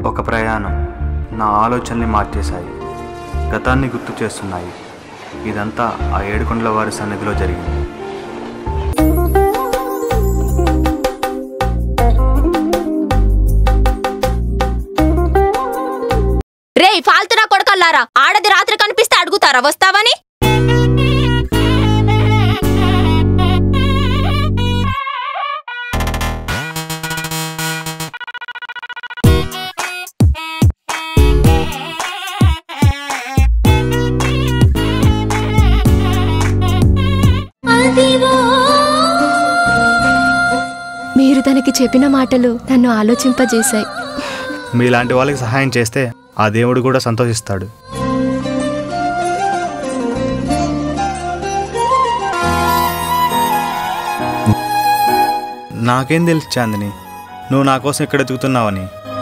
ఒక ప్రయాణం నా ఆలోచనల్ని మార్చేశాయి గతాన్ని గుర్తు చేస్తున్నాయి ఇదంతా ఆ ఏడుకొండల వారి సన్నిధిలో జరిగింది రేయ్ ఫాల్తురా కొడకల్లారా ఆడది రాత్రి కనిపిస్తే అడుగుతారా వస్తావని మీరు తనకి చెప్పిన మాటలు నన్ను ఆలోచింపజేశాయి మీలాంటి వాళ్ళకి సహాయం చేస్తే ఆ దేవుడు కూడా సంతోషిస్తాడు నాకేం తెలుసు చాందిని నువ్వు నా కోసం ఇక్కడ ఎదుగుతున్నావని